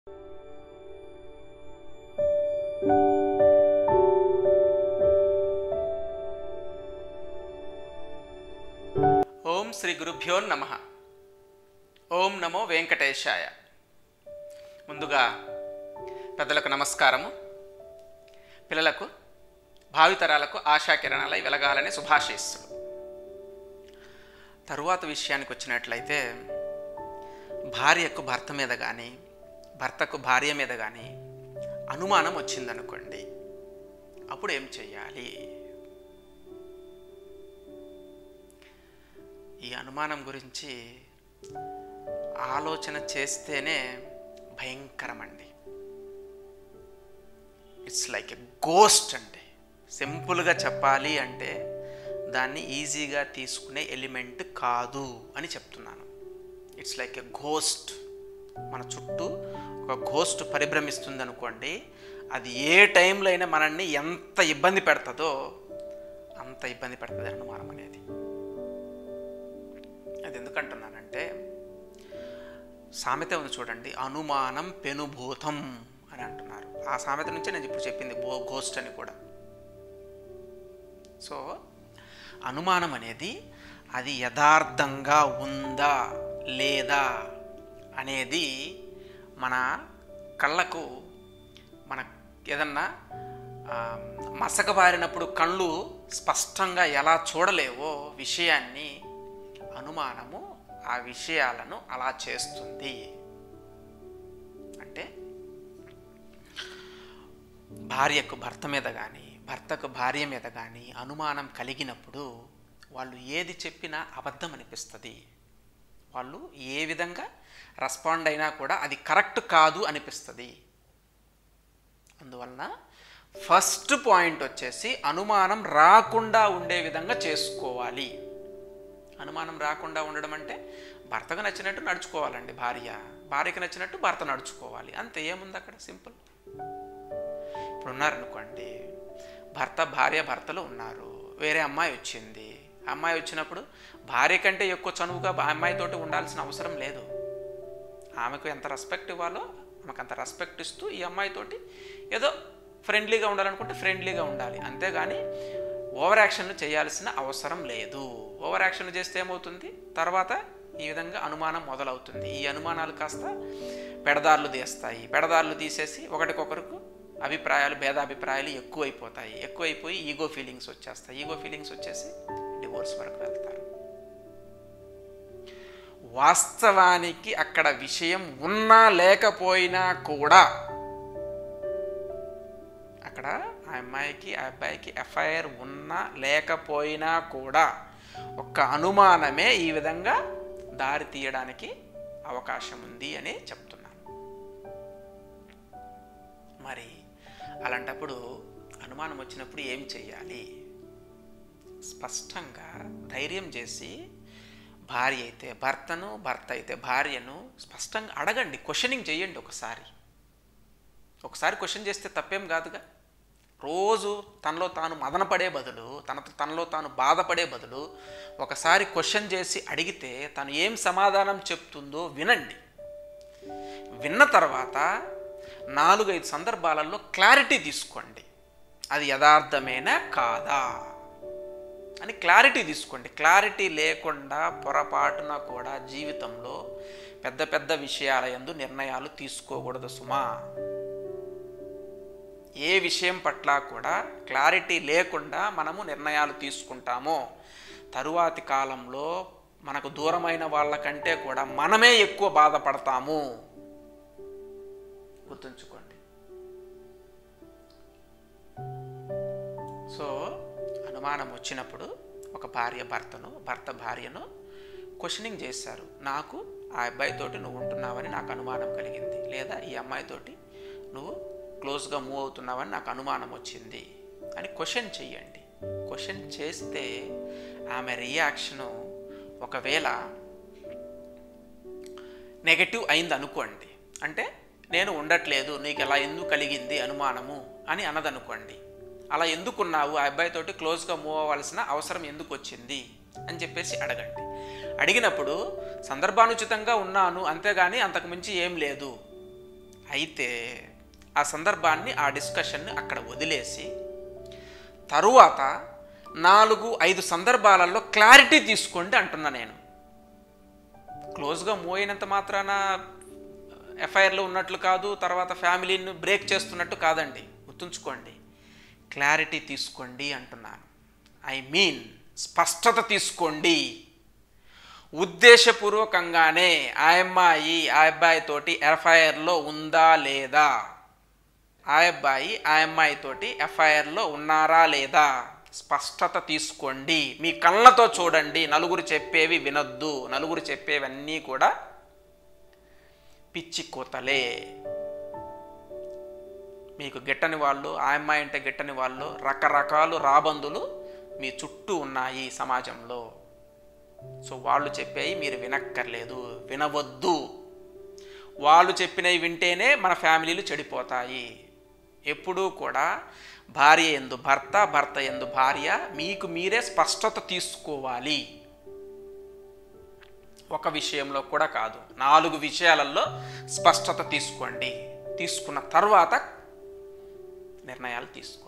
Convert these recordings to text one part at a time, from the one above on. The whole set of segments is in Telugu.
ఓం శ్రీ గురుభ్యో నమ ఓం నమో వెంకటేశాయ ముందుగా పెద్దలకు నమస్కారము పిల్లలకు భావితరాలకు ఆశాకిరణాలై వెలగాలని శుభాశీస్సులు తరువాత విషయానికి వచ్చినట్లయితే భార్యకు భర్త మీద కానీ భర్తకు భార్య మీద కానీ అనుమానం వచ్చిందనుకోండి అప్పుడు ఏం చెయ్యాలి ఈ అనుమానం గురించి ఆలోచన చేస్తేనే భయంకరమండి ఇట్స్ లైక్ ఎ గోస్ట్ అండి సింపుల్గా చెప్పాలి అంటే దాన్ని ఈజీగా తీసుకునే ఎలిమెంట్ కాదు అని చెప్తున్నాను ఇట్స్ లైక్ ఎ ఘోస్ట్ మన చుట్టూ ఒక ఘోస్ట్ పరిభ్రమిస్తుంది అనుకోండి అది ఏ టైంలో అయినా మనల్ని ఎంత ఇబ్బంది పెడుతుందో అంత ఇబ్బంది పెడుతుంది అనుమానం అనేది అది ఎందుకంటున్నానంటే సామెత ఉంది చూడండి అనుమానం పెనుభూతం అని అంటున్నారు ఆ సామెత నుంచే నేను ఇప్పుడు చెప్పింది బో గోస్ట్ అని కూడా సో అనుమానం అనేది అది యథార్థంగా ఉందా లేదా అనేది మన కళ్ళకు మన ఏదన్నా ఆ, మసకబారినప్పుడు కళ్ళు స్పష్టంగా ఎలా చూడలేవో విషయాన్ని అనుమానము ఆ విషయాలను అలా చేస్తుంది అంటే భార్యకు భర్త మీద కానీ భర్తకు భార్య మీద కానీ అనుమానం కలిగినప్పుడు వాళ్ళు ఏది చెప్పినా అబద్ధం అనిపిస్తుంది వాళ్ళు ఏ విధంగా రెస్పాండ్ అయినా కూడా అది కరెక్ట్ కాదు అనిపిస్తుంది అందువలన ఫస్ట్ పాయింట్ వచ్చేసి అనుమానం రాకుండా ఉండే విధంగా చేసుకోవాలి అనుమానం రాకుండా ఉండడం అంటే భర్తకు నచ్చినట్టు నడుచుకోవాలండి భార్య భార్యకు నచ్చినట్టు భర్త నడుచుకోవాలి అంతే ఏముంది అక్కడ సింపుల్ ఇప్పుడు ఉన్నారనుకోండి భర్త భార్య భర్తలు ఉన్నారు వేరే అమ్మాయి వచ్చింది అమ్మాయి వచ్చినప్పుడు భార్య కంటే ఎక్కువ చనువుగా ఆ అమ్మాయితోటి ఉండాల్సిన అవసరం లేదు ఆమెకు ఎంత రెస్పెక్ట్ ఇవ్వాలో ఆమెకు అంత రెస్పెక్ట్ ఇస్తూ ఈ అమ్మాయితోటి ఏదో ఫ్రెండ్లీగా ఉండాలనుకుంటే ఫ్రెండ్లీగా ఉండాలి అంతేగాని ఓవర్ యాక్షన్లు చేయాల్సిన అవసరం లేదు ఓవర్ యాక్షన్లు చేస్తే ఏమవుతుంది తర్వాత ఈ విధంగా అనుమానం మొదలవుతుంది ఈ అనుమానాలు కాస్త పెడదారులు తీస్తాయి పెడదారులు తీసేసి ఒకరికొకరికి అభిప్రాయాలు భేదాభిప్రాయాలు ఎక్కువైపోతాయి ఎక్కువైపోయి ఈగో ఫీలింగ్స్ వచ్చేస్తాయి ఈగో ఫీలింగ్స్ వచ్చేసి డివోర్స్ వరకు వెళ్తారు వాస్తవానికి అక్కడ విషయం ఉన్నా లేకపోయినా కూడా అక్కడ ఆ అమ్మాయికి ఆ అబ్బాయికి ఎఫ్ఐఆర్ ఉన్నా లేకపోయినా కూడా ఒక్క అనుమానమే ఈ విధంగా దారి తీయడానికి అవకాశం ఉంది అని చెప్తున్నాను మరి అలాంటప్పుడు అనుమానం వచ్చినప్పుడు ఏం చెయ్యాలి స్పష్టంగా ధైర్యం చేసి భార్య అయితే భర్తను భర్త అయితే భార్యను స్పష్టంగా అడగండి క్వశ్చనింగ్ చేయండి ఒకసారి ఒకసారి క్వశ్చన్ చేస్తే తప్పేం కాదుగా రోజు తనలో తాను మదనపడే బదులు తన తనలో తాను బాధపడే బదులు ఒకసారి క్వశ్చన్ చేసి అడిగితే తను ఏం సమాధానం చెప్తుందో వినండి విన్న తర్వాత నాలుగైదు సందర్భాలలో క్లారిటీ తీసుకోండి అది యథార్థమేనా కాదా అని క్లారిటీ తీసుకోండి క్లారిటీ లేకుండా పొరపాటున కూడా జీవితంలో పెద్ద పెద్ద విషయాల యందు నిర్ణయాలు తీసుకోకూడదు సుమా ఏ విషయం పట్ల కూడా క్లారిటీ లేకుండా మనము నిర్ణయాలు తీసుకుంటామో తరువాతి కాలంలో మనకు దూరమైన వాళ్ళకంటే కూడా మనమే ఎక్కువ బాధపడతాము గుర్తుంచుకోండి సో అనుమానం వచ్చినప్పుడు ఒక భార్య భర్తను భర్త భార్యను క్వశ్చనింగ్ చేశారు నాకు ఆ అబ్బాయితోటి నువ్వు ఉంటున్నావని నాకు అనుమానం కలిగింది లేదా ఈ అమ్మాయితోటి నువ్వు క్లోజ్గా మూవ్ అవుతున్నావని నాకు అనుమానం వచ్చింది అని క్వశ్చన్ చెయ్యండి క్వశ్చన్ చేస్తే ఆమె రియాక్షను ఒకవేళ నెగటివ్ అయింది అనుకోండి అంటే నేను ఉండట్లేదు నీకు ఎలా ఎందుకు కలిగింది అనుమానము అని అన్నదనుకోండి అలా ఎందుకున్నావు ఆ అబ్బాయితోటి క్లోజ్గా మూవ్ అవ్వాల్సిన అవసరం ఎందుకు వచ్చింది అని చెప్పేసి అడగండి అడిగినప్పుడు సందర్భానుచితంగా ఉన్నాను అంతేగాని అంతకు మించి ఏం లేదు అయితే ఆ సందర్భాన్ని ఆ డిస్కషన్ని అక్కడ వదిలేసి తరువాత నాలుగు ఐదు సందర్భాలలో క్లారిటీ తీసుకోండి అంటున్నా నేను క్లోజ్గా మూవ్ అయినంత మాత్రాన ఎఫ్ఐఆర్లో ఉన్నట్లు కాదు తర్వాత ఫ్యామిలీని బ్రేక్ చేస్తున్నట్టు కాదండి గుర్తుంచుకోండి క్లారిటీ తీసుకోండి అంటున్నాను ఐ మీన్ స్పష్టత తీసుకోండి ఉద్దేశపూర్వకంగానే ఆ అమ్మాయి ఆ అబ్బాయితోటి ఎఫ్ఐఆర్లో ఉందా లేదా ఆ అబ్బాయి ఆ అమ్మాయితోటి ఎఫ్ఐఆర్లో ఉన్నారా లేదా స్పష్టత తీసుకోండి మీ కళ్ళతో చూడండి నలుగురు చెప్పేవి వినొద్దు నలుగురు చెప్పేవన్నీ కూడా పిచ్చి కోతలే మీకు గిట్టని వాళ్ళు ఆ అమ్మాయి అంటే గిట్టని వాళ్ళు రకరకాలు రాబందులు మీ చుట్టూ ఉన్నాయి సమాజంలో సో వాళ్ళు చెప్పేవి మీరు వినక్కర్లేదు వినవద్దు వాళ్ళు చెప్పినవి వింటేనే మన ఫ్యామిలీలు చెడిపోతాయి ఎప్పుడూ కూడా భార్య ఎందు భర్త భర్త ఎందు భార్య మీకు మీరే స్పష్టత తీసుకోవాలి ఒక విషయంలో కూడా కాదు నాలుగు విషయాలలో స్పష్టత తీసుకోండి తీసుకున్న తర్వాత నిర్ణయాలు తీసుకోండి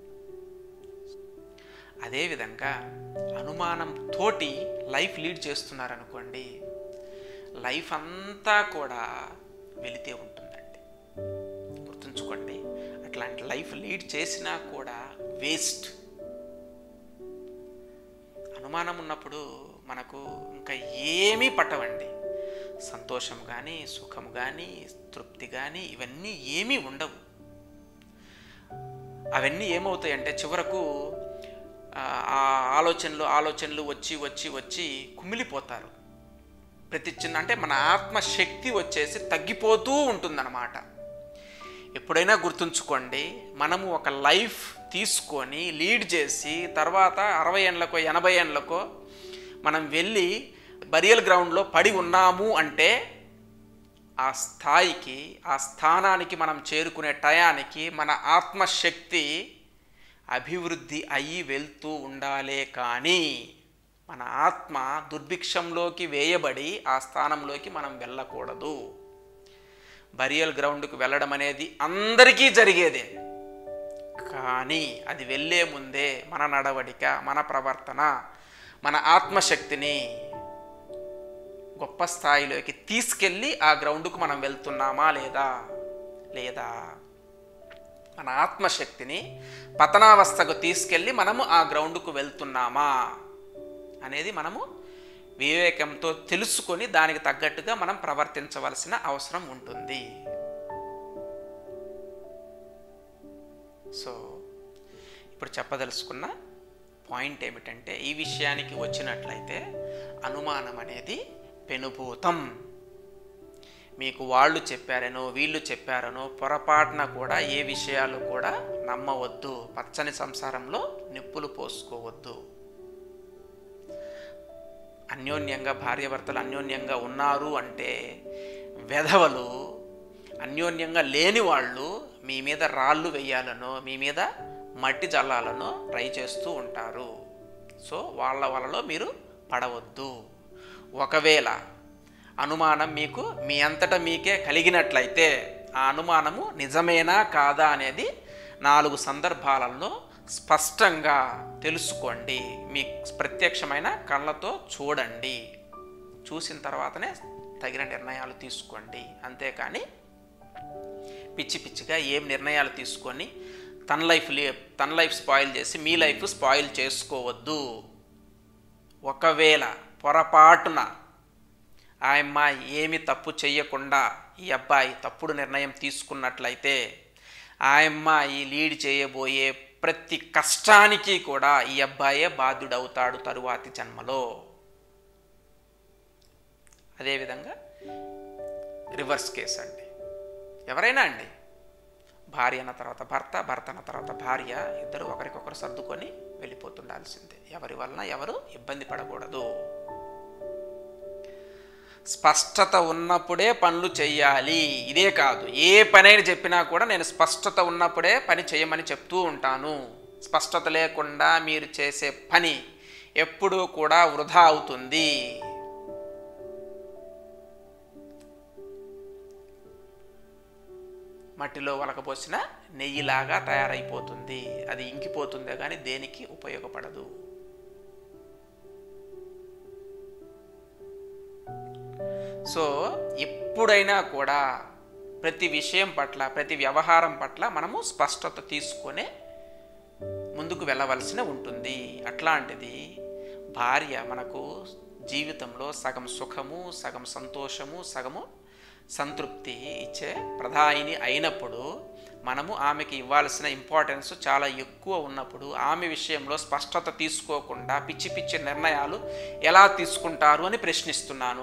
అదేవిధంగా అనుమానం తోటి లైఫ్ లీడ్ చేస్తున్నారనుకోండి లైఫ్ అంతా కూడా వెళితే ఉంటుందండి గుర్తుంచుకోండి అట్లాంటి లైఫ్ లీడ్ చేసినా కూడా వేస్ట్ అనుమానం ఉన్నప్పుడు మనకు ఇంకా ఏమీ పట్టవండి సంతోషం కానీ సుఖం కానీ తృప్తి కానీ ఇవన్నీ ఏమీ ఉండవు అవన్నీ ఏమవుతాయంటే చివరకు ఆ, ఆ ఆలోచనలు ఆలోచనలు వచ్చి వచ్చి వచ్చి కుమిలిపోతారు ప్రతి చిన్న అంటే మన ఆత్మశక్తి వచ్చేసి తగ్గిపోతూ ఉంటుందన్నమాట ఎప్పుడైనా గుర్తుంచుకోండి మనము ఒక లైఫ్ తీసుకొని లీడ్ చేసి తర్వాత అరవై ఏళ్ళకో ఎనభై ఏళ్ళకో మనం వెళ్ళి బరియల్ గ్రౌండ్లో పడి ఉన్నాము అంటే ఆ స్థాయికి ఆ స్థానానికి మనం చేరుకునే టయానికి మన ఆత్మశక్తి అభివృద్ధి అయ్యి వెళ్తూ ఉండాలే కానీ మన ఆత్మ దుర్భిక్షంలోకి వేయబడి ఆ స్థానంలోకి మనం వెళ్ళకూడదు బరియల్ గ్రౌండ్కి వెళ్ళడం అనేది అందరికీ జరిగేదే కానీ అది వెళ్ళే ముందే మన నడవడిక మన ప్రవర్తన మన ఆత్మశక్తిని గొప్ప స్థాయిలోకి తీసుకెళ్ళి ఆ గ్రౌండ్కు మనం వెళ్తున్నామా లేదా లేదా మన ఆత్మశక్తిని పతనావస్థకు తీసుకెళ్ళి మనము ఆ గ్రౌండ్కు వెళ్తున్నామా అనేది మనము వివేకంతో తెలుసుకొని దానికి తగ్గట్టుగా మనం ప్రవర్తించవలసిన అవసరం ఉంటుంది సో ఇప్పుడు చెప్పదలుచుకున్న పాయింట్ ఏమిటంటే ఈ విషయానికి వచ్చినట్లయితే అనుమానం అనేది పెనుభూతం మీకు వాళ్ళు చెప్పారనో వీళ్ళు చెప్పారనో పొరపాటున కూడా ఏ విషయాలు కూడా నమ్మవద్దు పచ్చని సంసారంలో నిప్పులు పోసుకోవద్దు అన్యోన్యంగా భార్యాభర్తలు అన్యోన్యంగా ఉన్నారు అంటే వెధవలు అన్యోన్యంగా లేని వాళ్ళు మీ మీద రాళ్ళు వేయాలనో మీ మీద మట్టి జల్లాలనో ట్రై చేస్తూ ఉంటారు సో వాళ్ళ వలలో మీరు పడవద్దు ఒకవేళ అనుమానం మీకు మీ అంతటా మీకే కలిగినట్లయితే ఆ అనుమానము నిజమేనా కాదా అనేది నాలుగు సందర్భాలలో స్పష్టంగా తెలుసుకోండి మీ ప్రత్యక్షమైన కళ్ళతో చూడండి చూసిన తర్వాతనే తగిన నిర్ణయాలు తీసుకోండి అంతేకాని పిచ్చి పిచ్చిగా ఏం నిర్ణయాలు తీసుకొని తన లైఫ్ తన లైఫ్ స్పాయిల్ చేసి మీ లైఫ్ స్పాయిల్ చేసుకోవద్దు ఒకవేళ పొరపాటున ఆ అమ్మాయి ఏమి తప్పు చేయకుండా ఈ అబ్బాయి తప్పుడు నిర్ణయం తీసుకున్నట్లయితే ఆ అమ్మాయి లీడ్ చేయబోయే ప్రతి కష్టానికి కూడా ఈ అబ్బాయే బాధ్యుడవుతాడు తరువాతి జన్మలో అదేవిధంగా రివర్స్ కేస్ అండి ఎవరైనా అండి భార్య అన్న తర్వాత భర్త భర్త అన్న తర్వాత భార్య ఇద్దరు ఒకరికొకరు సర్దుకొని వెళ్ళిపోతుండాల్సిందే ఎవరి వలన ఎవరు ఇబ్బంది పడకూడదు స్పష్టత ఉన్నప్పుడే పనులు చేయాలి ఇదే కాదు ఏ పనైనా చెప్పినా కూడా నేను స్పష్టత ఉన్నప్పుడే పని చేయమని చెప్తూ ఉంటాను స్పష్టత లేకుండా మీరు చేసే పని ఎప్పుడూ కూడా వృధా అవుతుంది మట్టిలో వలకపోసిన నెయ్యిలాగా తయారైపోతుంది అది ఇంకిపోతుందే కానీ దేనికి ఉపయోగపడదు సో ఎప్పుడైనా కూడా ప్రతి విషయం పట్ల ప్రతి వ్యవహారం పట్ల మనము స్పష్టత తీసుకొనే ముందుకు వెళ్ళవలసిన ఉంటుంది అట్లాంటిది భార్య మనకు జీవితంలో సగం సుఖము సగం సంతోషము సగము సంతృప్తి ఇచ్చే ప్రధాయిని అయినప్పుడు మనము ఆమెకి ఇవ్వాల్సిన ఇంపార్టెన్స్ చాలా ఎక్కువ ఉన్నప్పుడు ఆమె విషయంలో స్పష్టత తీసుకోకుండా పిచ్చి పిచ్చి నిర్ణయాలు ఎలా తీసుకుంటారు అని ప్రశ్నిస్తున్నాను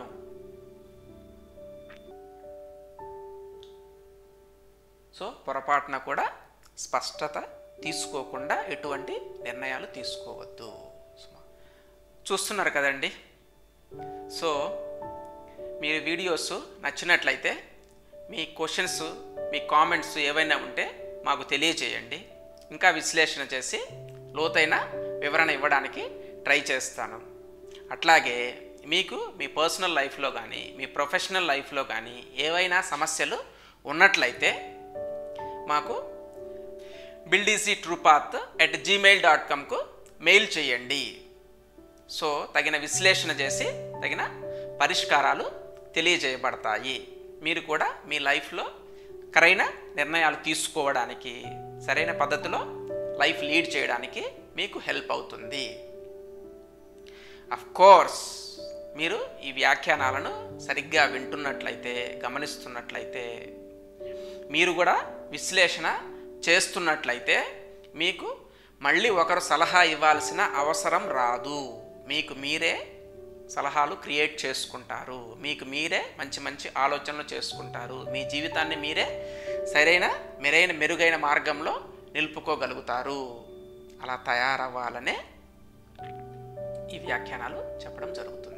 సో పొరపాటున కూడా స్పష్టత తీసుకోకుండా ఎటువంటి నిర్ణయాలు తీసుకోవద్దు చూస్తున్నారు కదండి సో మీరు వీడియోస్ నచ్చినట్లయితే మీ క్వశ్చన్స్ మీ కామెంట్స్ ఏవైనా ఉంటే మాకు తెలియచేయండి ఇంకా విశ్లేషణ చేసి లోతైన వివరణ ఇవ్వడానికి ట్రై చేస్తాను అట్లాగే మీకు మీ పర్సనల్ లైఫ్లో కానీ మీ ప్రొఫెషనల్ లైఫ్లో కానీ ఏవైనా సమస్యలు ఉన్నట్లయితే మాకు బిల్డీసీ ట్రూపాత్ ఎట్ జీమెయిల్ డాట్ కామ్కు మెయిల్ చేయండి సో తగిన విశ్లేషణ చేసి తగిన పరిష్కారాలు తెలియజేయబడతాయి మీరు కూడా మీ లైఫ్లో సరైన నిర్ణయాలు తీసుకోవడానికి సరైన పద్ధతిలో లైఫ్ లీడ్ చేయడానికి మీకు హెల్ప్ అవుతుంది అఫ్ కోర్స్ మీరు ఈ వ్యాఖ్యానాలను సరిగ్గా వింటున్నట్లయితే గమనిస్తున్నట్లయితే మీరు కూడా విశ్లేషణ చేస్తున్నట్లయితే మీకు మళ్ళీ ఒకరు సలహా ఇవ్వాల్సిన అవసరం రాదు మీకు మీరే సలహాలు క్రియేట్ చేసుకుంటారు మీకు మీరే మంచి మంచి ఆలోచనలు చేసుకుంటారు మీ జీవితాన్ని మీరే సరైన మెరైన మెరుగైన మార్గంలో నిలుపుకోగలుగుతారు అలా తయారవ్వాలనే ఈ వ్యాఖ్యానాలు చెప్పడం జరుగుతుంది